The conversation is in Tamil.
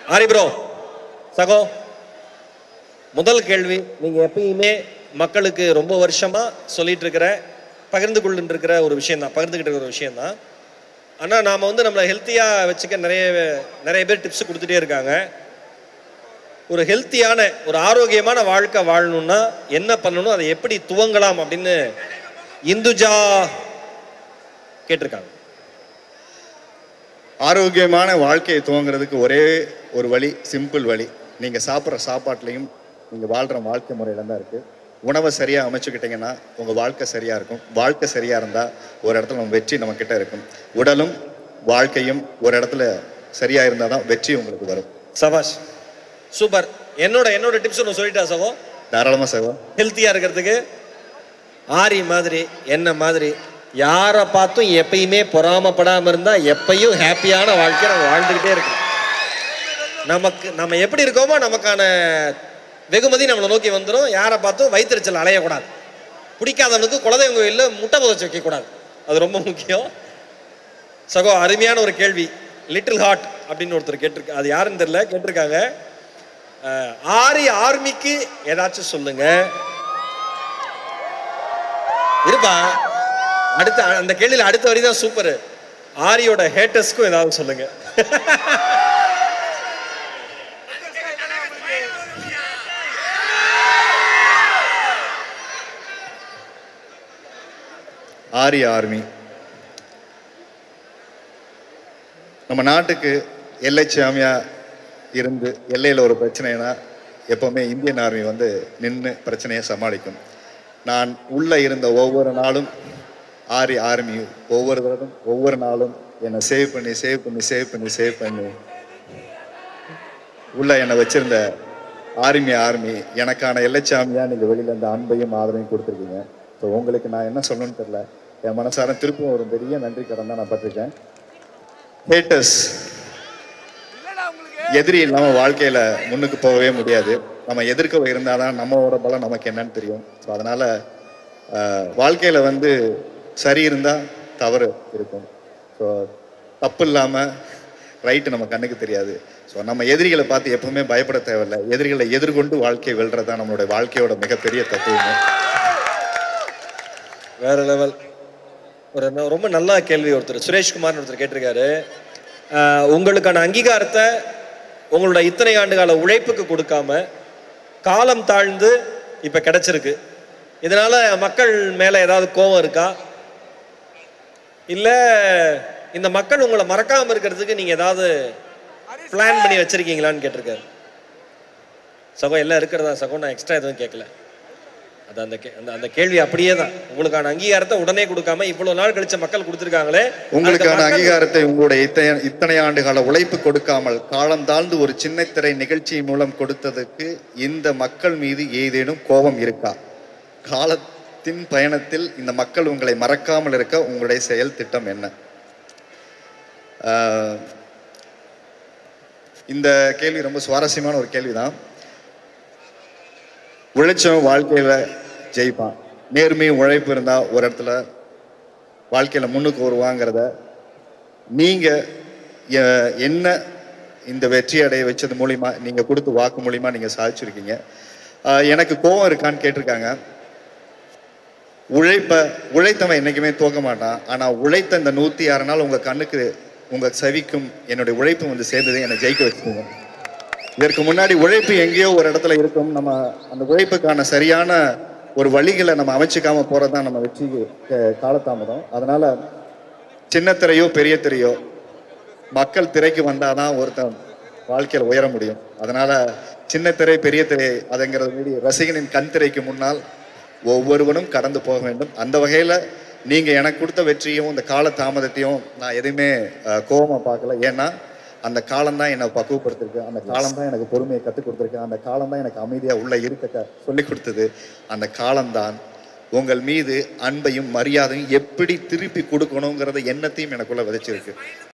ஆரி ப்ரோ சகோ முதல் கேள்வி நீங்க எப்பயுமே மக்களுக்கு ரொம்ப வருஷமா சொல்லிட்டு இருக்கிற பகிர்ந்து கொண்டு இருக்கிற ஒரு விஷயம் தான் பகிர்ந்துகிட்டு இருக்கிற ஒரு விஷயம் தான் ஆனால் நாம் வந்து நம்மளை ஹெல்த்தியாக வச்சுக்க நிறைய நிறைய பேர் டிப்ஸ் கொடுத்துட்டே இருக்காங்க ஒரு ஹெல்த்தியான ஒரு ஆரோக்கியமான வாழ்க்கை வாழணும்னா என்ன பண்ணணும் அதை எப்படி துவங்கலாம் அப்படின்னு இந்துஜா கேட்டிருக்காங்க ஆரோக்கியமான வாழ்க்கையை துவங்குறதுக்கு ஒரே ஒரு வழி சிம்பிள் வழி நீங்கள் சாப்பிட்ற சாப்பாட்லேயும் நீங்கள் வாழ்கிற வாழ்க்கை முறையில தான் இருக்குது உணவை சரியாக அமைச்சுக்கிட்டிங்கன்னா உங்கள் வாழ்க்கை சரியாக இருக்கும் வாழ்க்கை சரியாக இருந்தால் ஒரு இடத்துல நம்ம வெற்றி நம்மக்கிட்ட இருக்கும் உடலும் வாழ்க்கையும் ஒரு இடத்துல சரியாக இருந்தால் தான் வெற்றி உங்களுக்கு வரும் சபாஷ் சூப்பர் என்னோட என்னோட டிப்ஸ் ஒன்று சொல்லிட்டா சகோ தாராளமாக சகோ ஹெல்த்தியாக இருக்கிறதுக்கு ஆரி மாதிரி என்ன மாதிரி யாரை பார்த்தும் எப்பயுமே பொறாமப்படாமல் இருந்தால் எப்பயும் ஹாப்பியான வாழ்க்கையை நம்ம வாழ்ந்துக்கிட்டே இருக்கணும் நமக்கு நம்ம எப்படி இருக்கோமோ நமக்கான வெகுமதி நம்மளை நோக்கி வந்துடும் யாரை பார்த்தும் வயிற்றுச்சல் அலையக்கூடாது பிடிக்காதவனுக்கு குலதெய்வம் கோயிலில் முட்டை புதைச்சி வைக்கக்கூடாது அது ரொம்ப முக்கியம் சகோ அருமையான ஒரு கேள்வி லிட்டில் ஹார்ட் அப்படின்னு ஒருத்தர் கேட்டிருக்க அது யாருன்னு தெரியல கேட்டிருக்காங்க அஹ், ஆரி ஆர்மிக்கு ஏதாச்சும் சொல்லுங்க இருப்பா அடுத்த அந்த கேள்வியில் அடுத்த வரி தான் சூப்பர் ஆரியோட ஹேட்டர்ஸ்க்கும் ஏதாவது சொல்லுங்க ஆரி ஆர்மி நம்ம நாட்டுக்கு எல்லை சாமியா இருந்து எல்லையில் ஒரு பிரச்சனைனா எப்பவுமே இந்தியன் ஆர்மி வந்து நின்று பிரச்சனையை சமாளிக்கும் நான் உள்ளே இருந்த ஒவ்வொரு நாளும் ஆரி ஆர்மி ஒவ்வொரு தடவும் ஒவ்வொரு நாளும் என்னை சேவ் பண்ணி சேவ் பண்ணி சேவ் பண்ணி சேவ் பண்ணி உள்ள என்னை வச்சிருந்த ஆர்மி ஆர்மி எனக்கான எல்லைச்சாமியா நீங்கள் வெளியில இருந்த அன்பையும் ஆதரவையும் கொடுத்துருக்கீங்க ஸோ உங்களுக்கு நான் என்ன சொல்லணும்னு தெரியல என் மனசார திருப்பும் ஒரு பெரிய நன்றி கடன் தான் நான் பட்டிருக்கேன் ஹேட்டர்ஸ் எதிரி இல்லாமல் வாழ்க்கையில் முன்னுக்கு போகவே முடியாது நம்ம எதிர்க்க இருந்தால் தான் நம்மளோட பலம் நமக்கு என்னன்னு தெரியும் ஸோ அதனால் வாழ்க்கையில் வந்து சரி இருந்தால் தவறு இருக்கும் ஸோ தப்பு இல்லாமல் ரைட்டு நம்ம கண்ணுக்கு தெரியாது ஸோ நம்ம எதிரிகளை பார்த்து எப்பவுமே பயப்பட தேவையில்லை எதிரிகளை எதிர்கொண்டு வாழ்க்கையை வெல்றது தான் நம்மளுடைய வாழ்க்கையோட மிகப்பெரிய தத்துவமே வேற லெவல் ஒரு ந- ரொம்ப நல்ல கேள்வி ஒருத்தர் சுரேஷ்குமார்னு ஒருத்தர் கேட்டிருக்காரு அஹ், உங்களுக்கான அங்கீகாரத்தை உங்களோட இத்தனை ஆண்டு கால உழைப்புக்கு கொடுக்காம காலம் தாழ்ந்து இப்போ கிடைச்சிருக்கு இதனால மக்கள் மேலே ஏதாவது கோபம் இருக்கா இல்லை இந்த மக்கள் உங்களை மறக்காம இருக்கிறதுக்கு நீங்கள் ஏதாவது பிளான் பண்ணி வச்சிருக்கீங்களான்னு கேட்டிருக்காரு சகோ எல்லாம் இருக்கிறதா சகோ நான் எக்ஸ்ட்ரா எதுவும் கேட்கல அது அந்த கே- அந்த அந்த கேள்வி அப்படியே தான் உங்களுக்கான அங்கீகாரத்தை உடனே கொடுக்காம இவ்வளவு நாள் கழிச்ச மக்கள் கொடுத்துருக்காங்களே உங்களுக்கான அந்த மக்கள் அங்கீகாரத்தை உங்களுடைய இத்தனை இத்தனை ஆண்டு கால உழைப்பு கொடுக்காமல் காலம் தாழ்ந்து ஒரு சின்ன திரை நிகழ்ச்சி மூலம் கொடுத்ததுக்கு இந்த மக்கள் மீது ஏதேனும் கோபம் இருக்கா காலத்தின் பயணத்தில் இந்த மக்கள் உங்களை மறக்காமல் இருக்க உங்களுடைய செயல் திட்டம் என்ன ஆஹ், இந்த கேள்வி ரொம்ப சுவாரஸ்யமான ஒரு கேள்விதான் உழைச்சவன் வாழ்க்கையில ஜெயிப்பான் நேர்மையும் உழைப்பு இருந்தா ஒரு இடத்துல வாழ்க்கையில முன்னுக்கு வருவாங்கிறத நீங்க எ- என்ன இந்த வெற்றி அடைய வச்சது மூலியமா நீங்க கொடுத்த வாக்கு மூலியமா நீங்க சாதிச்சிருக்கீங்க ஆஹ் எனக்கு கோவம் இருக்கான்னு கேட்டிருக்காங்க உழைப்ப உழைத்தவன் என்னைக்குமே தோக்க மாட்டான் ஆனா உழைத்த இந்த நூத்தி ஆறு நாள் உங்க கண்ணுக்கு உங்க செவிக்கும் என்னுடைய உழைப்பு வந்து சேர்ந்தது என்னை ஜெயிக்க வச்சுக்கோங்க இதற்கு முன்னாடி உழைப்பு எங்கேயோ ஒரு இடத்துல இருக்கும் நம்ம அந்த உழைப்புக்கான சரியான ஒரு வழிகளை நம்ம அமைச்சிக்காம போறது தான் நம்ம வெற்றிக்கு அஹ், காலதாமதம் அதனால சின்ன திரையோ பெரிய திரையோ மக்கள் திரைக்கு வந்தாதான் ஒருத்தன் வாழ்க்கையில் உயர முடியும் அதனால சின்ன திரை பெரிய திரை அதுங்கிறது மீறி ரசிகனின் கண் திரைக்கு முன்னால் ஒவ்வொருவனும் கடந்து போக வேண்டும் அந்த வகையில நீங்க எனக்கு கொடுத்த வெற்றியும் இந்த கால தாமதத்தையும் நான் எதுவுமே அஹ், கோவமா பார்க்கல ஏன்னா அந்த காலம் தான் என்னை பக்குவப்படுத்திருக்கு அந்த காலம் தான் எனக்கு பொறுமையை கற்றுக் கொடுத்துருக்கு அந்த காலம் தான் எனக்கு அமைதியாக உள்ள இருக்க க- சொல்லிக் கொடுத்தது அந்த காலம்தான் உங்கள் மீது அன்பையும் மரியாதையும் எப்படி திருப்பி கொடுக்கணுங்கிறத எண்ணத்தையும் எனக்குள்ள விதைச்சிருக்கு